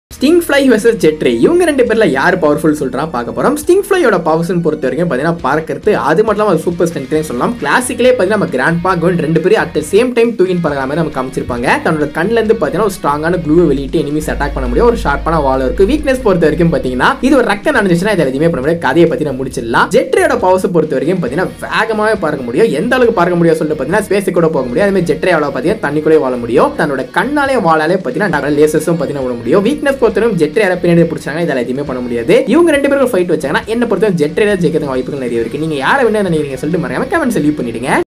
sting fly versus ஜெட்ரே இவங்க ரெண்டு பேர்ல யார் பவர்ஃபுல் சொல்றா பார்க்க போறோம் ஸ்டிங் ஃப்ளையோட பவர்ஸ்னு பொறுத்த வரைக்கும் பார்த்தீங்கன்னா பார்க்கறது அது மட்டும் இல்லாமல் சூப்பர் ஸ்ட்ரென்த்னே சொல்லலாம் கிளாசிக்கலே பார்த்தீங்கன்னா நம்ம கிராண்ட் பா கோன் ரெண்டு பேரும் அட் சேம் டைம் தூக்கின் பறக்கிற மாதிரி நமக்கு காமிச்சிருப்பாங்க தன்னோட கண்ணுல இருந்து பார்த்தீங்கன்னா ஒரு ஸ்ட்ராங்கான க்ளூவை வெளியிட்டு எனிமிஸ் அட்டாக் பண்ண முடியும் ஒரு ஷார்ப்பான வால் இருக்கு வீக்னஸ் பொறுத்த வரைக்கும் பார்த்தீங்கன்னா இது ஒரு ரக்க நடந்துச்சுன்னா இதை எதுவுமே பண்ண முடியாது கதையை பத்தி நம்ம முடிச்சிடலாம் ஜெட்ரேயோட பவர்ஸ் பொறுத்த வரைக்கும் பார்த்தீங்கன்னா வேகமாவே பார்க்க முடியும் எந்த அளவுக்கு பார்க்க முடியும் சொல்லிட்டு பார்த்தீங்கன்னா ஸ்பேஸுக்கு கூட போக முடியும் அதே மாதிரி ஜெட்ரே எவ்வளோ பார்த்தீங்கன்னா தண்ணிக்குள்ளே வாழ முடியும் தன்னோட கண்ணாலே வாழாலே பார்த்தீங்கன்னா லேசஸும் பார்த்தீங்கன்னா விட முடியும் வீக்னஸ் பொறுத்தவரைக்கும் ஜெட்ரே யாரை பின்னாடி பிடிச்சாங்க இதில் எதுவுமே பண்ண முடியாது இவங்க ரெண்டு பேரும் ஃபைட் வச்சாங்கன்னா என்ன பொறுத்தவரை ஜெட்ரே ஜெயிக்கிறதுக்கு வாய்ப்புகள் நிறைய இருக்கு நீங்க யாரை வேணும் நினைக்கிறீங்க சொல்லிட்டு மறக்காம கமெண்ட்ஸ் லீவ் பண்ணிடுங்க